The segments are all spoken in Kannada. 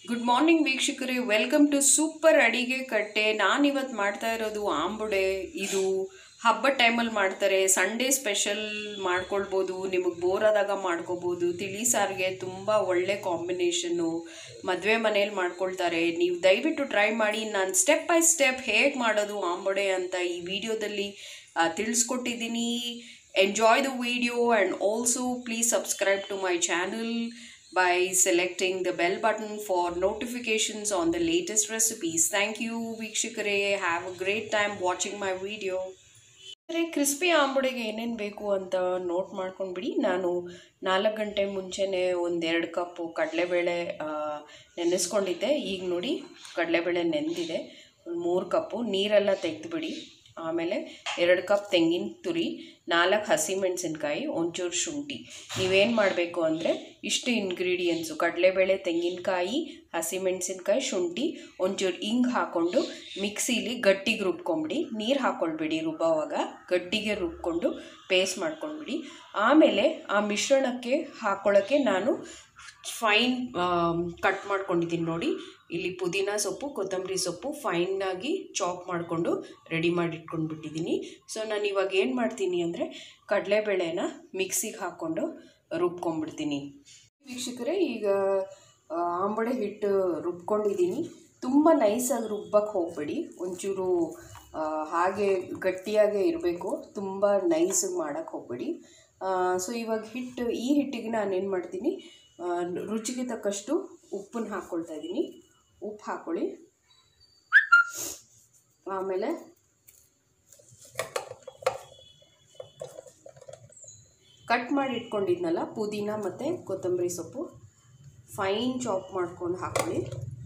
ಗುಡ್ ಮಾರ್ನಿಂಗ್ ವೀಕ್ಷಕರೇ ವೆಲ್ಕಮ್ ಟು ಸೂಪರ್ ಅಡಿಗೆ ಕಟ್ಟೆ ನಾನಿವತ್ತು ಮಾಡ್ತಾ ಇರೋದು ಆಂಬುಡೆ ಇದು ಹಬ್ಬದ ಟೈಮಲ್ಲಿ ಮಾಡ್ತಾರೆ ಸಂಡೇ ಸ್ಪೆಷಲ್ ಮಾಡ್ಕೊಳ್ಬೋದು ನಿಮಗೆ ಬೋರ್ ಆದಾಗ ಮಾಡ್ಕೋಬೋದು ತಿಳಿ ಸಾರಿಗೆ ತುಂಬ ಒಳ್ಳೆ ಕಾಂಬಿನೇಷನ್ನು ಮದುವೆ ಮನೇಲಿ ಮಾಡ್ಕೊಳ್ತಾರೆ ನೀವು ದಯವಿಟ್ಟು ಟ್ರೈ ಮಾಡಿ ನಾನು ಸ್ಟೆಪ್ ಬೈ ಸ್ಟೆಪ್ ಹೇಗೆ ಮಾಡೋದು ಆಂಬುಡೆ ಅಂತ ಈ ವಿಡಿಯೋದಲ್ಲಿ ಆ, ತಿಳಿಸ್ಕೊಟ್ಟಿದ್ದೀನಿ enjoy the video and also please subscribe to my channel by selecting the bell button for notifications on the latest recipes. Thank you, Vikshikare. Have a great time watching my video. ಅಂದರೆ ಕ್ರಿಸ್ಪಿ ಆಂಬುಡಿಗೆ ಏನೇನು ಬೇಕು ಅಂತ ನೋಟ್ ಮಾಡ್ಕೊಂಡ್ಬಿಡಿ ನಾನು ನಾಲ್ಕು ಗಂಟೆ ಮುಂಚೆನೇ ಒಂದೆರಡು ಕಪ್ಪು ಕಡಲೆಬೇಳೆ ನೆನೆಸ್ಕೊಂಡಿದ್ದೆ ಈಗ ನೋಡಿ ಕಡಲೆಬೇಳೆ ನೆಂದಿದೆ ಒಂದು ಮೂರು ಕಪ್ಪು ನೀರೆಲ್ಲ ತೆಗೆದುಬಿಡಿ ಆಮೇಲೆ ಎರಡು ಕಪ್ ತೆಂಗಿನ ತುರಿ ನಾಲ್ಕು ಹಸಿಮೆಣಸಿನ್ಕಾಯಿ ಒಂಚೂರು ಶುಂಠಿ ನೀವೇನು ಮಾಡಬೇಕು ಅಂದರೆ ಇಷ್ಟು ಇಂಗ್ರೀಡಿಯೆಂಟ್ಸು ಕಡಲೆಬೇಳೆ ತೆಂಗಿನಕಾಯಿ ಹಸಿಮೆಣಸಿನ್ಕಾಯಿ ಶುಂಠಿ ಒಂಚೂರು ಹಿಂಗ್ ಹಾಕ್ಕೊಂಡು ಮಿಕ್ಸಿಲಿ ಗಟ್ಟಿಗೆ ರುಬ್ಕೊಂಬಿಡಿ ನೀರು ಹಾಕ್ಕೊಳ್ಬೇಡಿ ರುಬ್ಬೋವಾಗ ಗಟ್ಟಿಗೆ ರುಬ್ಕೊಂಡು ಪೇಸ್ಟ್ ಮಾಡ್ಕೊಂಡ್ಬಿಡಿ ಆಮೇಲೆ ಆ ಮಿಶ್ರಣಕ್ಕೆ ಹಾಕ್ಕೊಳ್ಳೋಕ್ಕೆ ನಾನು ಫೈನ್ ಕಟ್ ಮಾಡ್ಕೊಂಡಿದ್ದೀನಿ ನೋಡಿ ಇಲ್ಲಿ ಪುದೀನ ಸೊಪ್ಪು ಕೊತ್ತಂಬರಿ ಸೊಪ್ಪು ಫೈನಾಗಿ ಚಾಪ್ ಮಾಡಿಕೊಂಡು ರೆಡಿ ಮಾಡಿ ಇಟ್ಕೊಂಡ್ಬಿಟ್ಟಿದ್ದೀನಿ ಸೊ ನಾನು ಇವಾಗ ಏನು ಮಾಡ್ತೀನಿ ಅಂದರೆ ಕಡಲೆಬೇಳೆನ ಮಿಕ್ಸಿಗೆ ಹಾಕ್ಕೊಂಡು ರುಬ್ಕೊಂಡ್ಬಿಡ್ತೀನಿ ವೀಕ್ಷಕರೇ ಈಗ ಆ, ಆಂಬಡೆ ಹಿಟ್ಟು ರುಬ್ಕೊಂಡಿದ್ದೀನಿ ತುಂಬ ನೈಸಾಗಿ ರುಬ್ಬಕ್ಕೆ ಹೋಗಬೇಡಿ ಒಂಚೂರು ಆ, ಹಾಗೆ ಗಟ್ಟಿಯಾಗೇ ಇರಬೇಕು ತುಂಬ ನೈಸಾಗಿ ಮಾಡೋಕ್ಕೆ ಹೋಗಬೇಡಿ ಸೊ ಇವಾಗ ಹಿಟ್ಟು ಈ ಹಿಟ್ಟಿಗೆ ನಾನು ಏನು ಮಾಡ್ತೀನಿ ಆ, ರುಚಿಗೆ ತಕ್ಕಷ್ಟು ಉಪ್ಪನ್ನು ಹಾಕ್ಕೊಳ್ತಾ ಇದ್ದೀನಿ ಉಪ್ಪು ಹಾಕ್ಕೊಳ್ಳಿ ಆಮೇಲೆ ಕಟ್ ಮಾಡಿ ಇಟ್ಕೊಂಡಿದ್ನಲ್ಲ ಪುದೀನ ಮತ್ತು ಕೊತ್ತಂಬರಿ ಸೊಪ್ಪು ಫೈನ್ ಚಾಪ್ ಮಾಡ್ಕೊಂಡು ಹಾಕ್ಕೊಳ್ಳಿ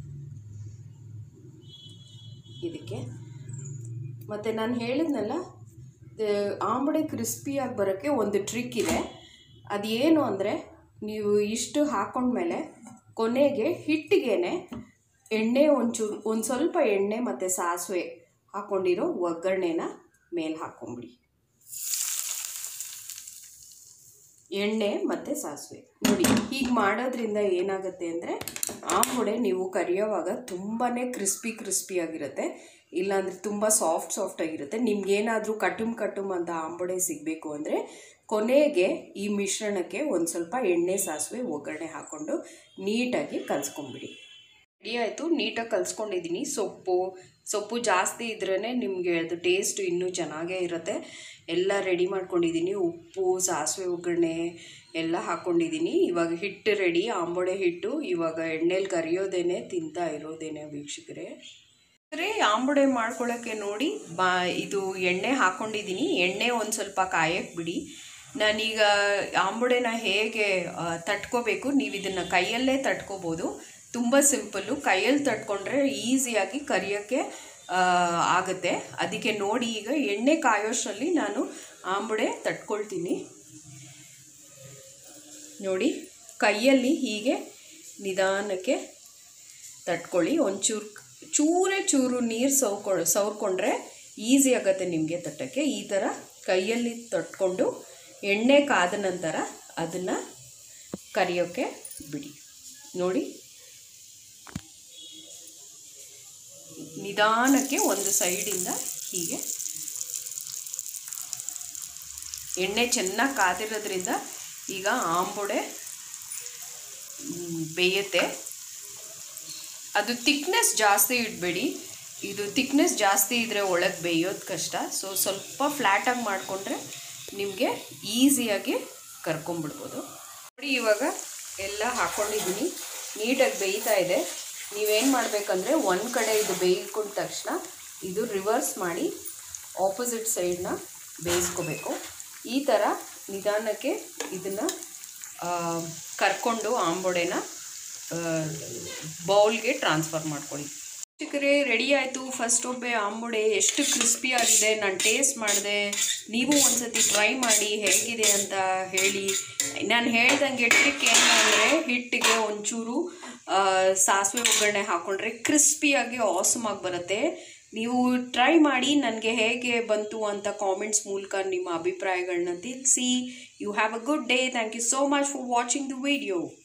ಇದಕ್ಕೆ ಮತ್ತು ನಾನು ಹೇಳಿದ್ನಲ್ಲ ದ- ಆಂಬಡೆ ಕ್ರಿಸ್ಪಿಯಾಗಿ ಬರೋಕ್ಕೆ ಒಂದು ಟ್ರಿಕ್ ಇದೆ ಅದೇನು ಅಂದರೆ ನೀವು ಇಷ್ಟು ಹಾಕ್ಕೊಂಡ್ಮೇಲೆ ಕೊನೆಗೆ ಹಿಟ್ಟಿಗೆನೆ ಎಣ್ಣೆ ಒಂಚೂರು ಒಂದು ಸ್ವಲ್ಪ ಎಣ್ಣೆ ಮತ್ತು ಸಾಸಿವೆ ಹಾಕ್ಕೊಂಡಿರೋ ಒಗ್ಗರಣೆನ ಮೇಲೆ ಹಾಕ್ಕೊಂಬಿಡಿ ಎಣ್ಣೆ ಮತ್ತು ಸಾಸಿವೆ ನೋಡಿ ಹೀಗೆ ಮಾಡೋದ್ರಿಂದ ಏನಾಗುತ್ತೆ ಅಂದರೆ ಆಂಬುಡೆ ನೀವು ಕರಿಯೋವಾಗ ತುಂಬಾ ಕ್ರಿಸ್ಪಿ ಕ್ರಿಸ್ಪಿಯಾಗಿರುತ್ತೆ ಇಲ್ಲಾಂದರೆ ತುಂಬ ಸಾಫ್ಟ್ ಸಾಫ್ಟ್ ಆಗಿರುತ್ತೆ ನಿಮ್ಗೇನಾದರೂ ಕಟುಮ್ ಕಟುಮ್ ಅಂತ ಆಂಬುಡೆ ಸಿಗಬೇಕು ಅಂದರೆ ಕೊನೆಗೆ ಈ ಮಿಶ್ರಣಕ್ಕೆ ಒಂದು ಸ್ವಲ್ಪ ಎಣ್ಣೆ ಸಾಸಿವೆ ಒಗ್ಗರಣೆ ಹಾಕ್ಕೊಂಡು ನೀಟಾಗಿ ಕಲಿಸ್ಕೊಂಬಿಡಿ ರೆಡಿ ಆಯಿತು ನೀಟಾಗಿ ಕಲಿಸ್ಕೊಂಡಿದ್ದೀನಿ ಸೊಪ್ಪು ಸೊಪ್ಪು ಜಾಸ್ತಿ ಇದ್ರೇ ನಿಮಗೆ ಅದು ಟೇಸ್ಟ್ ಇನ್ನೂ ಚೆನ್ನಾಗೇ ಇರುತ್ತೆ ಎಲ್ಲ ರೆಡಿ ಮಾಡ್ಕೊಂಡಿದ್ದೀನಿ ಉಪ್ಪು ಸಾಸಿವೆ ಒಗ್ಗರಣೆ ಎಲ್ಲ ಹಾಕ್ಕೊಂಡಿದ್ದೀನಿ ಇವಾಗ ಹಿಟ್ಟು ರೆಡಿ ಆಂಬೊಡೆ ಹಿಟ್ಟು ಇವಾಗ ಎಣ್ಣೆಲಿ ಕರಿಯೋದೇನೆ ತಿಂತಾ ಇರೋದೇನೆ ವೀಕ್ಷಕರೇ ಅಂದರೆ ಆಂಬುಡೆ ಮಾಡ್ಕೊಳ್ಳೋಕ್ಕೆ ನೋಡಿ ಬಾ ಇದು ಎಣ್ಣೆ ಹಾಕ್ಕೊಂಡಿದ್ದೀನಿ ಎಣ್ಣೆ ಒಂದು ಸ್ವಲ್ಪ ಕಾಯಕ್ಕೆ ಬಿಡಿ ನಾನೀಗ ಆಂಬುಡೆನ ಹೇಗೆ ಆ, ತಟ್ಕೋಬೇಕು ನೀವು ಇದನ್ನು ಕೈಯಲ್ಲೇ ತಟ್ಕೋಬೋದು ತುಂಬ ಸಿಂಪಲ್ಲು ಕೈಯಲ್ಲಿ ತಟ್ಕೊಂಡ್ರೆ ಈಸಿಯಾಗಿ ಕರಿಯೋಕ್ಕೆ ಆ, ಆಗುತ್ತೆ ಅದಕ್ಕೆ ನೋಡಿ ಈಗ ಎಣ್ಣೆ ಕಾಯೋಷ್ಟರಲ್ಲಿ ನಾನು ಆಂಬುಡೆ ತಟ್ಕೊಳ್ತೀನಿ ನೋಡಿ ಕೈಯಲ್ಲಿ ಹೀಗೆ ನಿಧಾನಕ್ಕೆ ತಟ್ಕೊಳ್ಳಿ ಒಂಚೂರು ಚೂರೇ ಚೂರು ನೀರು ಸೌರ್ಕೊ ಸೌರ್ಕೊಂಡ್ರೆ ಈಸಿ ಆಗುತ್ತೆ ನಿಮಗೆ ತಟ್ಟಕ್ಕೆ ಈ ಥರ ಕೈಯಲ್ಲಿ ತಟ್ಕೊಂಡು ಎಣ್ಣೆ ಕಾದ ನಂತರ ಅದನ್ನು ಕರಿಯೋಕ್ಕೆ ಬಿಡಿ ನೋಡಿ ನಿಧಾನಕ್ಕೆ ಒಂದು ಸೈಡಿಂದ ಹೀಗೆ ಎಣ್ಣೆ ಚೆನ್ನಾಗಿ ಕಾದಿರೋದ್ರಿಂದ ಈಗ ಆಂಬುಡೆ ಮ್, ಬೇಯುತ್ತೆ ಅದು ತಿಕ್ನೆಸ್ ಜಾಸ್ತಿ ಇಡಬೇಡಿ ಇದು ತಿಕ್ನೆಸ್ ಜಾಸ್ತಿ ಇದ್ದರೆ ಒಳಗೆ ಬೇಯೋದು ಕಷ್ಟ ಸೊ ಸ್ವಲ್ಪ ಫ್ಲ್ಯಾಟಾಗಿ ಮಾಡಿಕೊಂಡ್ರೆ ನಿಮಗೆ ಈಸಿಯಾಗಿ ಕರ್ಕೊಂಬಿಡ್ಬೋದು ನೋಡಿ ಇವಾಗ ಎಲ್ಲ ಹಾಕ್ಕೊಂಡಿದ್ದೀನಿ ನೀಟಾಗಿ ಬೇಯ್ತಾ ಇದೆ ನೀವೇನು ಮಾಡಬೇಕಂದ್ರೆ ಒಂದು ಕಡೆ ಇದು ಬೇಯ್ಕೊಂಡ ತಕ್ಷಣ ಇದು ರಿವರ್ಸ್ ಮಾಡಿ ಆಪೋಸಿಟ್ ಸೈಡನ್ನ ಬೇಯಿಸ್ಕೋಬೇಕು ಈ ಥರ ನಿಧಾನಕ್ಕೆ ಇದನ್ನು ಕರ್ಕೊಂಡು ಆಂಬೊಡೆನ ಬೌಲ್ಗೆ ಟ್ರಾನ್ಸ್ಫರ್ ಮಾಡ್ಕೊಳ್ಳಿ ಚಿಕ್ಕರೆ ರೆಡಿ ಆಯಿತು ಫಸ್ಟ್ ಒಬ್ಬೆ ಆಂಬುಡೆ ಎಷ್ಟು ಕ್ರಿಸ್ಪಿ ಆಗಿದೆ ನಾನು ಟೇಸ್ಟ್ ಮಾಡಿದೆ ನೀವು ಒಂದ್ಸತಿ ಟ್ರೈ ಮಾಡಿ ಹೇಗಿದೆ ಅಂತ ಹೇಳಿ ನಾನು ಹೇಳ್ದಂಗೆ ಟ್ರಿಕ್ ಏನು ಅಂದರೆ ಹಿಟ್ಟಿಗೆ ಒಂಚೂರು ಆ, ಸಾಸಿವೆ ಒಗ್ಗರಣೆ ಹಾಕ್ಕೊಂಡ್ರೆ ಕ್ರಿಸ್ಪಿಯಾಗಿ ಆಸಮಾಗಿ ಬರುತ್ತೆ ನೀವು ಟ್ರೈ ಮಾಡಿ ನನಗೆ ಹೇಗೆ ಬಂತು ಅಂತ ಕಾಮೆಂಟ್ಸ್ ಮೂಲಕ ನಿಮ್ಮ ಅಭಿಪ್ರಾಯಗಳನ್ನ ತಿಳಿಸಿ you have a good day thank you so much for watching the video